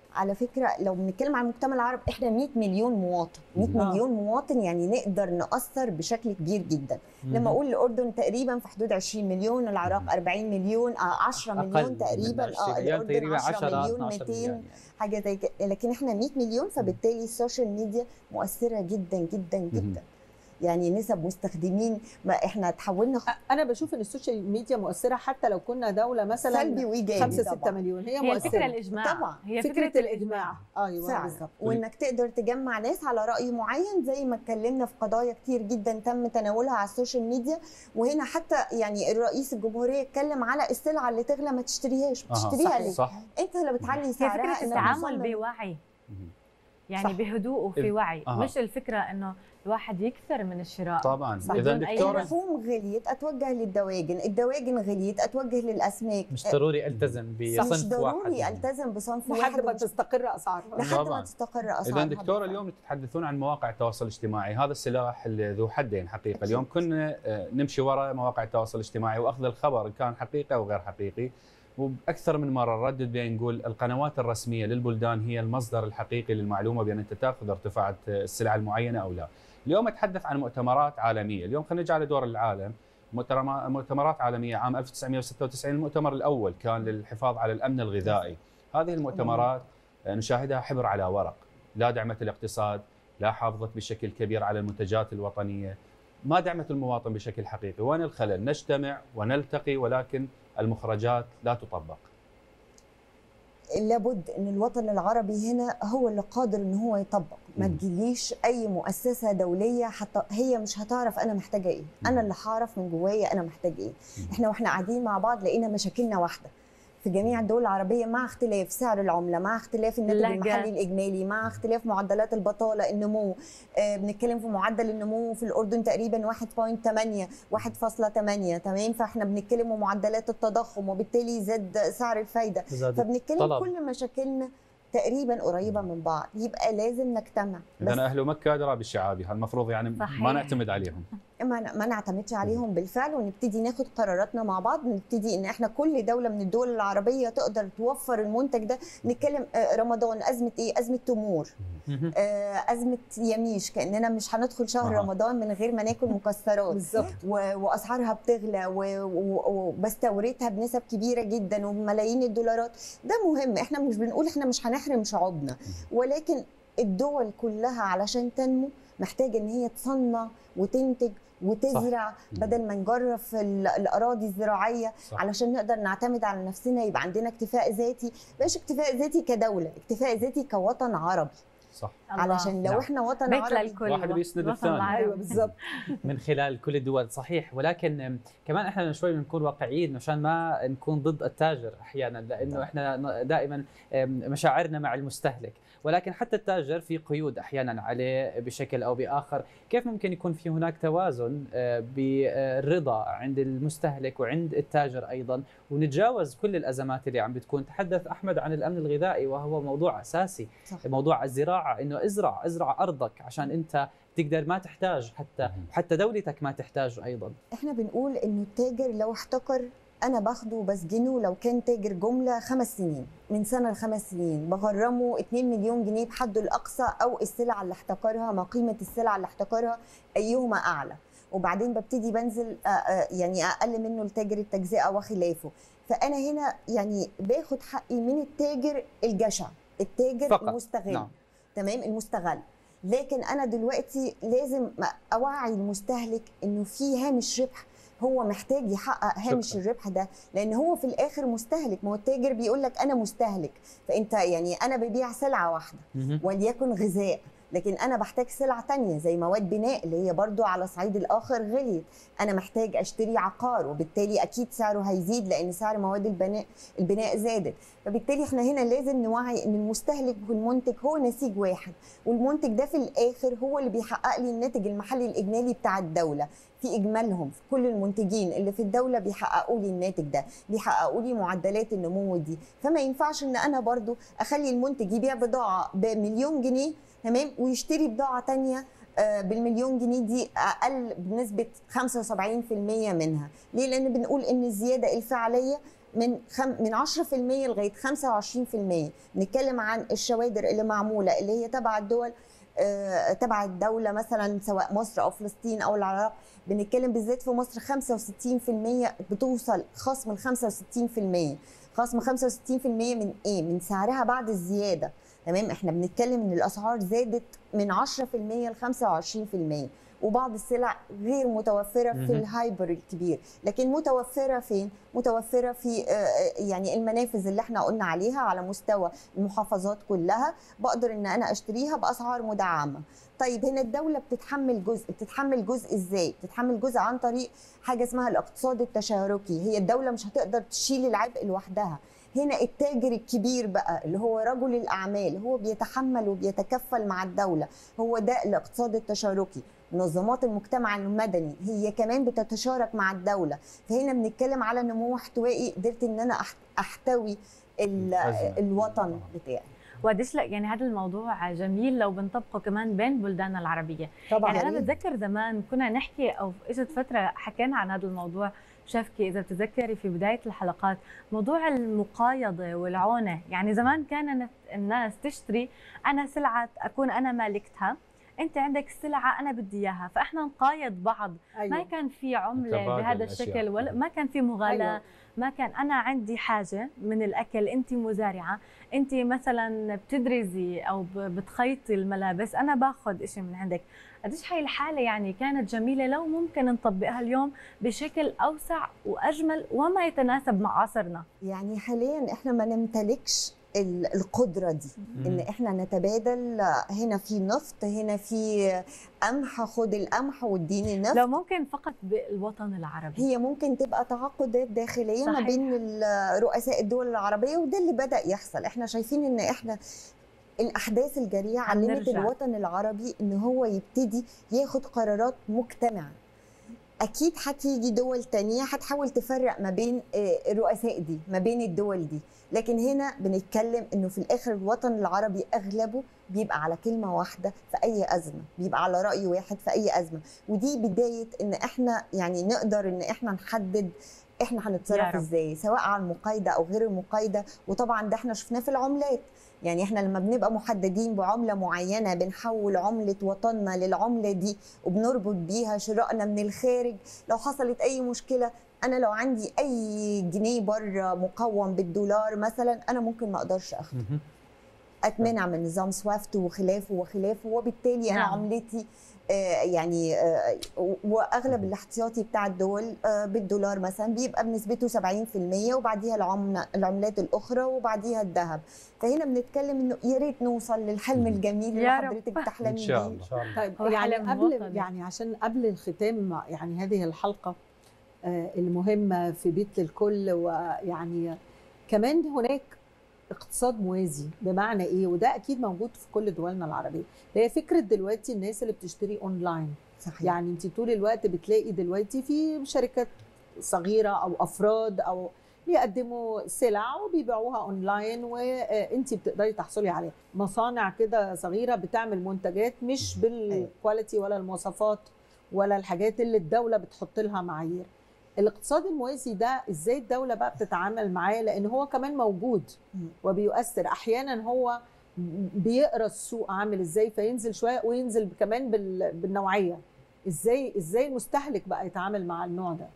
على فكره لو بنتكلم عن المجتمع العربي احنا 100 مليون مواطن 100 مم. آه. مليون مواطن يعني نقدر ناثر بشكل كبير جدا لما اقول الاردن تقريبا في حدود 20 مليون العراق مم. 40 مليون آه 10 مليون تقريبا اه اليوم الاردن تقريبا 10 10 مليون 12 200 مليون يعني. حاجه زي كده لكن احنا 100 مليون فبالتالي السوشيال ميديا مؤثره جدا جدا جدا يعني نسب مستخدمين ما احنا تحولنا انا بشوف ان السوشيال ميديا مؤثره حتى لو كنا دوله مثلا سلبي وايجابي 5 6 طبعاً. مليون هي, هي الفكره مؤثره الاجماع طبعاً. هي فكره الاجماع ايوه فعلا بالظبط وانك تقدر تجمع ناس على راي معين زي ما اتكلمنا في قضايا كتير جدا تم تناولها على السوشيال ميديا وهنا حتى يعني الرئيس الجمهوريه اتكلم على السلعه اللي تغلى ما تشتريهاش أها، بتشتريها صح ليه صح انت اللي بتعلي هي سعرها فكره إنك التعامل مصمم. بوعي مهم. يعني صح. بهدوء وفي إذ- وعي أها. مش الفكره انه الواحد يكثر من الشراء طبعا صح. اذا بدون أي دكتوره اللحوم غليت اتوجه للدواجن الدواجن غليت اتوجه للاسماك مش ضروري التزم مش بصنف واحد ضروري يعني. التزم بصنف لحد واحد ما ومش- تستقر اسعارها لحد ما طبعاً. تستقر اسعارها اذا دكتوره بالفعل. اليوم تتحدثون عن مواقع التواصل الاجتماعي هذا السلاح اللي ذو حدين حقيقه اليوم كنا آه، نمشي وراء مواقع التواصل الاجتماعي واخذ الخبر ان كان حقيقي او غير حقيقي وباكثر من مره نردد بين نقول القنوات الرسميه للبلدان هي المصدر الحقيقي للمعلومه بان انت تاخذ ارتفاعات السلع المعينه او لا. اليوم اتحدث عن مؤتمرات عالميه، اليوم خلينا نرجع لدور العالم مؤتمرا- مؤتمرات عالميه عام 1996 المؤتمر الاول كان للحفاظ على الامن الغذائي. هذه المؤتمرات آه، نشاهدها حبر على ورق، لا دعمت الاقتصاد، لا حافظت بشكل كبير على المنتجات الوطنيه، ما دعمت المواطن بشكل حقيقي، وين الخلل؟ نجتمع ونلتقي ولكن المخرجات لا تطبق. لابد ان الوطن العربي هنا هو اللي قادر ان هو يطبق ما مم. تجيليش اي مؤسسه دوليه حتى هي مش هتعرف انا محتاجه ايه انا مم. اللي هعرف من جوايا انا محتاج ايه مم. احنا واحنا قاعدين مع بعض لقينا مشاكلنا واحده في جميع الدول العربية مع اختلاف سعر العملة مع اختلاف الناتج اللهجة. المحلي الإجمالي مع اختلاف معدلات البطالة النمو آه بنتكلم في معدل النمو في الأردن تقريبا 1.8 1.8 تمام فاحنا بنتكلم ومعدلات التضخم وبالتالي زاد سعر الفايدة زاد فبنتكلم طلب. كل مشاكلنا تقريبا قريبه من بعض يبقى لازم نجتمع بس اذا اهل مكه ادرى بالشعابي المفروض يعني صحيح. ما نعتمد عليهم. ما ما نعتمدش عليهم بالفعل ونبتدي ناخد قراراتنا مع بعض نبتدي ان احنا كل دوله من الدول العربيه تقدر توفر المنتج ده نتكلم آه، رمضان ازمه ايه ازمه تمور مهم. آه، ازمه يميش كاننا مش هندخل شهر أها. رمضان من غير ما ناكل مكسرات بالظبط و- واسعارها بتغلى و- و- وبستوردها بنسب كبيره جدا وبملايين الدولارات ده مهم احنا مش بنقول احنا مش هنحرم شعوبنا ولكن الدول كلها علشان تنمو محتاجه ان هي تصنع وتنتج وتزرع صح. بدل ما نجرف ال- الاراضي الزراعيه صح. علشان نقدر نعتمد على نفسنا يبقى عندنا اكتفاء ذاتي مش اكتفاء ذاتي كدوله اكتفاء ذاتي كوطن عربي صح الله. علشان لو نعم. احنا وطن بيت عربي للكل واحد بيسند الوطن الثاني. العربي. ايوه بالظبط من خلال كل الدول صحيح ولكن أم، كمان احنا شوي بنكون واقعيين مشان ما نكون ضد التاجر احيانا لانه احنا ن- دائما أم، مشاعرنا مع المستهلك ولكن حتى التاجر في قيود احيانا عليه بشكل او باخر كيف ممكن يكون في هناك توازن آه، بالرضا عند المستهلك وعند التاجر ايضا ونتجاوز كل الازمات اللي عم بتكون تحدث احمد عن الامن الغذائي وهو موضوع اساسي صح. موضوع الزراعه انه ازرع ازرع ارضك عشان انت تقدر ما تحتاج حتى مهم. حتى دولتك ما تحتاج ايضا احنا بنقول انه التاجر لو احتكر انا باخده وبسجنه لو كان تاجر جمله خمس سنين من سنه لخمس سنين بغرمه 2 مليون جنيه بحده الاقصى او السلعه اللي احتكرها ما قيمه السلعه اللي احتكرها ايهما اعلى وبعدين ببتدي بنزل آه، آه، يعني اقل منه لتاجر التجزئه وخلافه فانا هنا يعني باخد حقي من التاجر الجشع التاجر فقط. المستغل نعم. تمام المستغل لكن انا دلوقتي لازم اوعي المستهلك انه في هامش ربح هو محتاج يحقق هامش شكراً. الربح ده لان هو في الاخر مستهلك ما هو التاجر بيقول لك انا مستهلك فانت يعني انا ببيع سلعه واحده وليكن غذاء لكن انا بحتاج سلع تانية زي مواد بناء اللي هي برضو على صعيد الاخر غليت انا محتاج اشتري عقار وبالتالي اكيد سعره هيزيد لان سعر مواد البناء البناء زادت فبالتالي احنا هنا لازم نوعي ان المستهلك والمنتج هو نسيج واحد والمنتج ده في الاخر هو اللي بيحقق لي الناتج المحلي الاجمالي بتاع الدوله في اجمالهم في كل المنتجين اللي في الدوله بيحققوا لي الناتج ده بيحققوا لي معدلات النمو دي فما ينفعش ان انا برضو اخلي المنتج يبيع بضاعه بمليون جنيه تمام ويشتري بضاعه تانية آه، بالمليون جنيه دي اقل بنسبه 75% منها ليه لان بنقول ان الزياده الفعليه من خم... من 10% لغايه 25% بنتكلم عن الشوادر اللي معموله اللي هي تبع الدول آه، تبع الدوله مثلا سواء مصر او فلسطين او العراق بنتكلم بالذات في مصر 65% بتوصل خصم ال 65% خصم 65% من ايه؟ من سعرها بعد الزياده تمام احنا بنتكلم ان الاسعار زادت من 10% ل 25% وبعض السلع غير متوفره في مهم. الهايبر الكبير لكن متوفره فين متوفره في آه، آه، يعني المنافذ اللي احنا قلنا عليها على مستوى المحافظات كلها بقدر ان انا اشتريها باسعار مدعمه طيب هنا الدوله بتتحمل جزء بتتحمل جزء ازاي بتتحمل جزء عن طريق حاجه اسمها الاقتصاد التشاركي هي الدوله مش هتقدر تشيل العبء لوحدها هنا التاجر الكبير بقى اللي هو رجل الاعمال هو بيتحمل وبيتكفل مع الدوله هو ده الاقتصاد التشاركي منظمات المجتمع المدني هي كمان بتتشارك مع الدوله فهنا بنتكلم على نمو احتوائي قدرت ان انا أحت- احتوي ال- الأزمة. الوطن بتاعي وقديش لا يعني هذا الموضوع جميل لو بنطبقه كمان بين بلداننا العربيه طبعا يعني انا بتذكر زمان كنا نحكي او اجت فتره حكينا عن هذا الموضوع شافكي اذا بتتذكري في بدايه الحلقات موضوع المقايضه والعونه يعني زمان كان الناس تشتري انا سلعه اكون انا مالكتها انت عندك سلعه انا بدي اياها فاحنا نقايض بعض أيوة. ما كان في عمله تبادل بهذا الأشياء. الشكل ولا ما كان في مغالاه أيوة. ما كان انا عندي حاجه من الاكل انت مزارعه انت مثلا بتدرزي او ب- بتخيطي الملابس انا باخذ شيء من عندك قديش هاي الحاله يعني كانت جميله لو ممكن نطبقها اليوم بشكل اوسع واجمل وما يتناسب مع عصرنا يعني حاليا احنا ما نمتلكش ال- القدره دي ان احنا نتبادل هنا في نفط هنا في قمح خد القمح واديني النفط لو ممكن فقط بالوطن العربي هي ممكن تبقى تعاقدات داخليه ما صحيح. بين ال- رؤساء الدول العربيه وده اللي بدا يحصل احنا شايفين ان احنا الاحداث الجريئه عم علمت نرجع. الوطن العربي ان هو يبتدي ياخد قرارات مجتمعه اكيد هتيجي دول تانية هتحاول تفرق ما بين آه، الرؤساء دي ما بين الدول دي لكن هنا بنتكلم انه في الاخر الوطن العربي اغلبه بيبقى على كلمه واحده في اي ازمه بيبقى على راي واحد في اي ازمه ودي بدايه ان احنا يعني نقدر ان احنا نحدد احنا يا هنتصرف رب. ازاي سواء على المقايضه او غير المقايضه وطبعا ده احنا شفناه في العملات يعني احنا لما بنبقى محددين بعمله معينه بنحول عمله وطننا للعمله دي وبنربط بيها شرائنا من الخارج لو حصلت اي مشكله انا لو عندي اي جنيه بره مقوم بالدولار مثلا انا ممكن ما اقدرش اخده مهم. اتمنع من نظام سويفت وخلافه وخلافه وبالتالي انا نعم. عملتي آه، يعني آه، واغلب الاحتياطي بتاع الدول آه، بالدولار مثلا بيبقى بنسبته 70% وبعديها العمله العملات الاخرى وبعديها الذهب فهنا بنتكلم انه يا ريت نوصل للحلم الجميل اللي يا رب. حضرتك بتحلمي ان شاء بيه الله طيب هو يعني حلم قبل وطني. يعني عشان قبل الختام يعني هذه الحلقه آه، المهمه في بيت للكل ويعني كمان هناك اقتصاد موازي بمعنى ايه وده اكيد موجود في كل دولنا العربيه هي فكره دلوقتي الناس اللي بتشتري اونلاين صحيح يعني انت طول الوقت بتلاقي دلوقتي في شركات صغيره او افراد او بيقدموا سلع وبيبيعوها اونلاين وانت بتقدري تحصلي عليها مصانع كده صغيره بتعمل منتجات مش بالكواليتي ولا المواصفات ولا الحاجات اللي الدوله بتحط لها معايير الاقتصاد الموازي ده ازاي الدوله بقى بتتعامل معاه لان هو كمان موجود مم. وبيؤثر احيانا هو بيقرا السوق عامل ازاي فينزل شويه وينزل كمان بال- بالنوعيه ازاي ازاي المستهلك بقى يتعامل مع النوع ده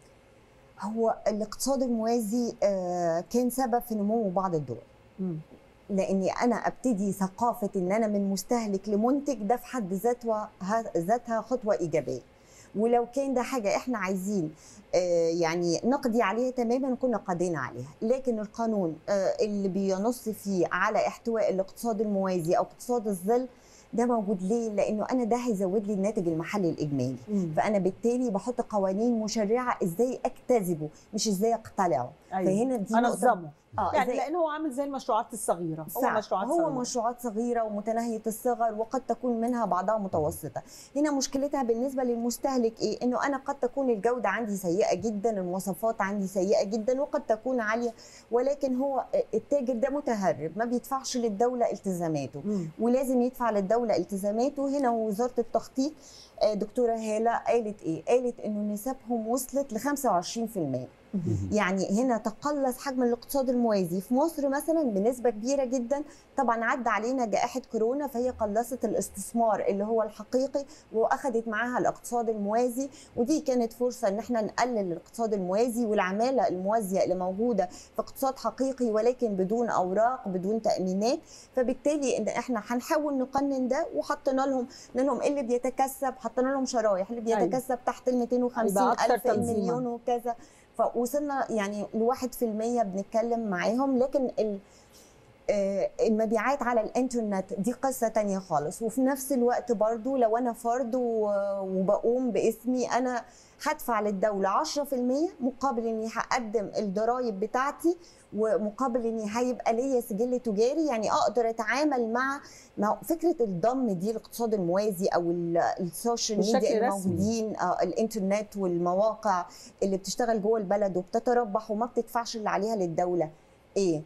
هو الاقتصاد الموازي آه، كان سبب في نمو بعض الدول مم. لاني انا ابتدي ثقافه ان انا من مستهلك لمنتج ده في حد ذاتها ذاتها خطوه ايجابيه ولو كان ده حاجه احنا عايزين آه، يعني نقضي عليها تماما كنا قضينا عليها لكن القانون آه، اللي بينص فيه على احتواء الاقتصاد الموازي او اقتصاد الظل ده موجود ليه لانه انا ده هيزود لي الناتج المحلي الاجمالي مم. فانا بالتالي بحط قوانين مشرعه ازاي اجتذبه مش ازاي اقتلعه أيوة. فهنا دي نقطة- انظمه اه يعني إزاي- لان هو عامل زي المشروعات الصغيره هو صح. مشروعات هو صغيره مشروعات صغيرة ومتناهية الصغر وقد تكون منها بعضها متوسطة هنا مشكلتها بالنسبة للمستهلك إيه؟ إنه أنا قد تكون الجودة عندي سيئة جدا المواصفات عندي سيئة جدا وقد تكون عالية ولكن هو التاجر ده متهرب ما بيدفعش للدولة التزاماته مم. ولازم يدفع للدولة التزاماته هنا وزارة التخطيط آه، دكتورة هالة قالت إيه؟ قالت إنه نسبهم وصلت ل 25% يعني هنا تقلص حجم الاقتصاد الموازي في مصر مثلا بنسبه كبيره جدا طبعا عدى علينا جائحه كورونا فهي قلصت الاستثمار اللي هو الحقيقي واخذت معاها الاقتصاد الموازي ودي كانت فرصه ان احنا نقلل الاقتصاد الموازي والعماله الموازيه اللي موجوده في اقتصاد حقيقي ولكن بدون اوراق بدون تامينات فبالتالي ان احنا هنحاول نقنن ده وحطينا لهم قلنا لهم اللي بيتكسب حطينا لهم شرايح اللي أيوة. بيتكسب تحت ال 250 هيبقى أكتر الف تنظيماً. المليون وكذا فوصلنا يعني لواحد في المية بنتكلم معاهم لكن ال آه، المبيعات على الانترنت دي قصة تانية خالص وفي نفس الوقت برضو لو أنا فرد و- وبقوم باسمي أنا هدفع للدولة 10% مقابل إني هقدم الضرايب بتاعتي ومقابل إني هيبقى ليا سجل تجاري يعني أقدر أتعامل مع مع فكرة الضم دي الاقتصاد الموازي أو ال- السوشيال بشكل ميديا رسمي. الموجودين آه، الانترنت والمواقع اللي بتشتغل جوه البلد وبتتربح وما بتدفعش اللي عليها للدولة إيه؟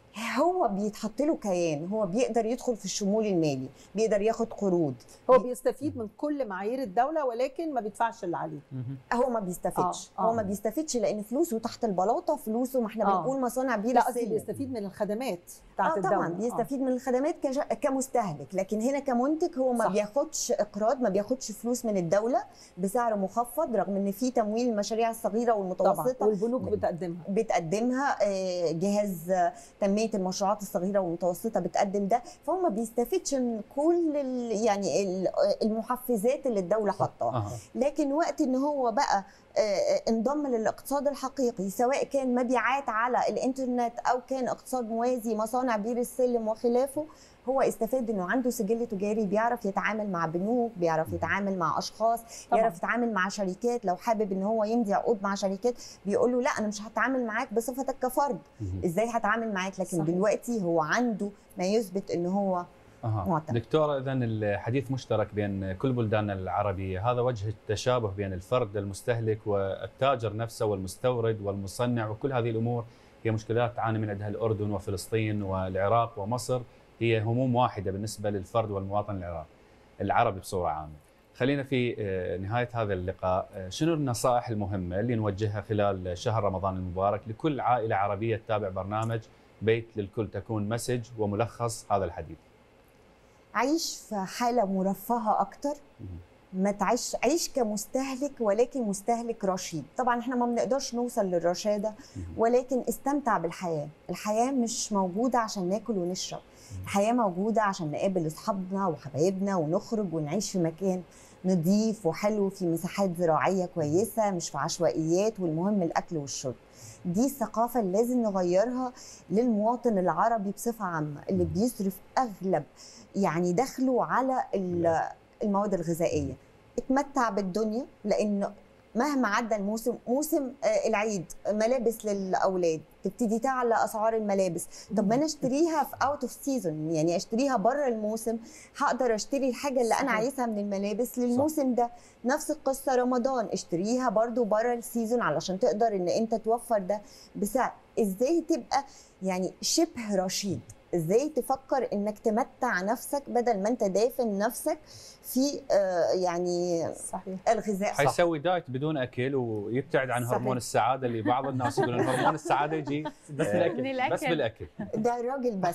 هو بيتحط له كيان هو بيقدر يدخل في الشمول المالي بيقدر ياخد قروض هو بيستفيد من كل معايير الدوله ولكن ما بيدفعش اللي عليه مهم. هو ما بيستفدش آه، هو آه. ما بيستفدش لان فلوسه تحت البلاطه فلوسه ما احنا آه. بنقول مصانع بير لا قصدي السلم بيستفيد من الخدمات بتاعت اه الدوله طبعا بيستفيد من الخدمات كج... كمستهلك لكن هنا كمنتج هو ما صح. بياخدش اقراض ما بياخدش فلوس من الدوله بسعر مخفض رغم ان في تمويل المشاريع الصغيره طبعا والمتوسطه والبنوك بتقدمها بتقدمها آه، جهاز آه، تنميه المشروعات الصغيره والمتوسطه بتقدم ده فهو ما بيستفيدش من كل ال- يعني ال- المحفزات اللي الدوله حطاها أها. لكن وقت ان هو بقى آه، انضم للاقتصاد الحقيقي سواء كان مبيعات على الانترنت او كان اقتصاد موازي مصانع بير السلم وخلافه هو استفاد انه عنده سجل تجاري بيعرف يتعامل مع بنوك بيعرف يتعامل مع اشخاص طبعاً. يعرف يتعامل مع شركات لو حابب ان هو يمضي عقود مع شركات بيقول له لا انا مش هتعامل معاك بصفتك كفرد مهم. ازاي هتعامل معاك لكن صحيح. دلوقتي هو عنده ما يثبت ان هو أها. معتمد. دكتورة إذا الحديث مشترك بين كل بلداننا العربية هذا وجه التشابه بين الفرد المستهلك والتاجر نفسه والمستورد والمصنع وكل هذه الأمور هي مشكلات تعاني من عندها الأردن وفلسطين والعراق ومصر هي هموم واحدة بالنسبة للفرد والمواطن العراقي العربي بصورة عامة خلينا في آه، نهاية هذا اللقاء آه، شنو النصائح المهمة اللي نوجهها خلال شهر رمضان المبارك لكل عائلة عربية تتابع برنامج بيت للكل تكون مسج وملخص هذا الحديث عيش في حاله مرفهه اكتر ما تعيش عيش كمستهلك ولكن مستهلك رشيد طبعا احنا ما بنقدرش نوصل للرشاده ولكن استمتع بالحياه الحياه مش موجوده عشان ناكل ونشرب الحياه موجوده عشان نقابل اصحابنا وحبايبنا ونخرج ونعيش في مكان نظيف وحلو في مساحات زراعيه كويسه مش في عشوائيات والمهم الاكل والشرب دي الثقافه اللي لازم نغيرها للمواطن العربي بصفه عامه اللي بيصرف اغلب يعني دخله على ال- المواد الغذائيه اتمتع بالدنيا لان مهما عدى الموسم موسم آه، العيد ملابس للاولاد تبتدي تعلى اسعار الملابس طب ما انا اشتريها في اوت اوف سيزون يعني اشتريها بره الموسم هقدر اشتري الحاجه اللي انا صحيح. عايزها من الملابس للموسم ده نفس القصه رمضان اشتريها برضو بره السيزون علشان تقدر ان انت توفر ده بسعر ازاي تبقى يعني شبه رشيد ازاي تفكر انك تمتع نفسك بدل ما انت دافن نفسك في آه، يعني صحيح الغذاء صح حيسوي دايت بدون اكل ويبتعد عن صحيح. هرمون السعاده اللي بعض الناس يقولون هرمون السعاده يجي بس آه، بالاكل من الأكل. بس بالاكل ده الراجل بس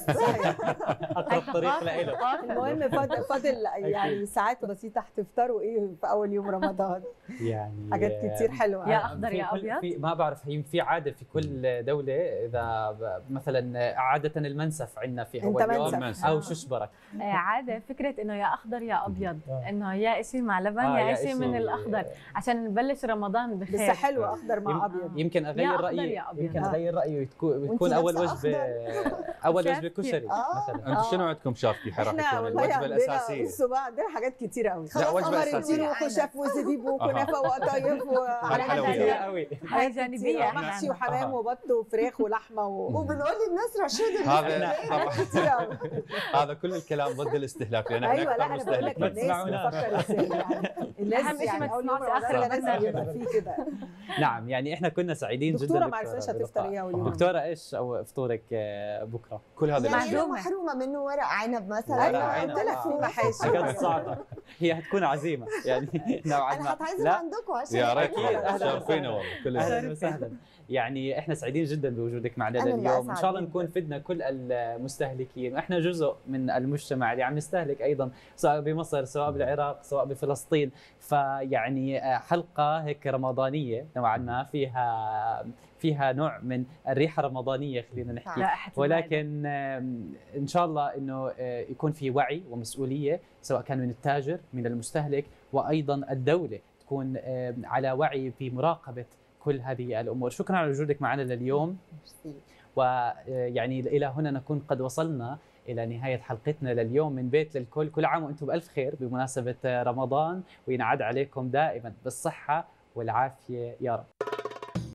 اقرب طريق لإله المهم فاضل فاضل يعني ساعات بسيطه هتفطروا ايه في اول يوم رمضان يعني حاجات كتير حلوه يا أخضر في يا كل- أبيض؟ في ما بعرف هي في عاده في كل دوله اذا ب- مثلا عاده المنسف عندنا في انت اول يوم منسف او ششبرك آه، عاده فكره انه يا اخضر يا ابيض آه. انه يا شيء مع لبن آه، يا يا شيء إشي- من الاخضر عشان نبلش رمضان بس بخير حلو اخضر مع يم- ابيض يمكن يا اغير أخضر رايي يا أبيض. يمكن آه. اغير رايي وتكون وانتي وتكون اول لابسة وجبه اول وجبه شافتي. كشري آه. مثلا انتم آه. شنو عندكم شافتي حرام احنا تكون والله الوجبه عندنا الاساسيه بصوا عندنا حاجات كتير قوي لا وجبه قمر اساسيه الدين وخشاف وزبيب وكنافه وقطايف وعلى الحلويات. قوي هاي جانبيه كتير. احنا محشي عندنا. وحمام آه. وبط وفراخ ولحمه و... وبنقول للناس رشيد هذا كتير قوي هذا كل الكلام ضد الاستهلاك لان احنا ايوه لا اكثر انا بقول لك ما مستهلكين الناس تسمعونا. بتفكر ازاي يعني الناس أهم شيء يعني ما اول يوم تسمعوش آخر رمضان رمضان. لازم يبقى فيه كده نعم يعني احنا كنا سعيدين جدا دكتوره ما دكتورة عرفناش هتفطر باللقاء. ايه اول يوم دكتوره ايش او فطورك آه، بكره كل هذا يعني الاشياء انا معزومة. محرومه منه ورق عنب مثلا ورق ايوه عنب. قلت لك في آه. محاشي بجد صعبه هي هتكون عزيمه يعني نوعا انا ما هتعزم لا عندكم عشان يا ريت أكيد. أهلاً شرفينا والله كل اهلا وسهلا يعني احنا سعيدين جدا بوجودك معنا أنا اللي لليوم ان أسعد شاء الله جداً. نكون فدنا كل المستهلكين واحنا جزء من المجتمع اللي عم نستهلك ايضا سواء بمصر سواء بالعراق سواء بفلسطين فيعني آه، حلقه هيك رمضانيه نوعا ما فيها فيها نوع من الريحه الرمضانيه خلينا نحكي رائحة المائدة. ولكن آم، ان شاء الله انه آه، يكون في وعي ومسؤوليه سواء كان من التاجر من المستهلك وايضا الدوله تكون آم، على وعي بمراقبه كل هذه الامور شكرا على وجودك معنا لليوم ميرسي. ويعني الى هنا نكون قد وصلنا الى نهايه حلقتنا لليوم من بيت للكل كل عام وانتم بالف خير بمناسبه رمضان وينعاد عليكم دائما بالصحه والعافيه يا رب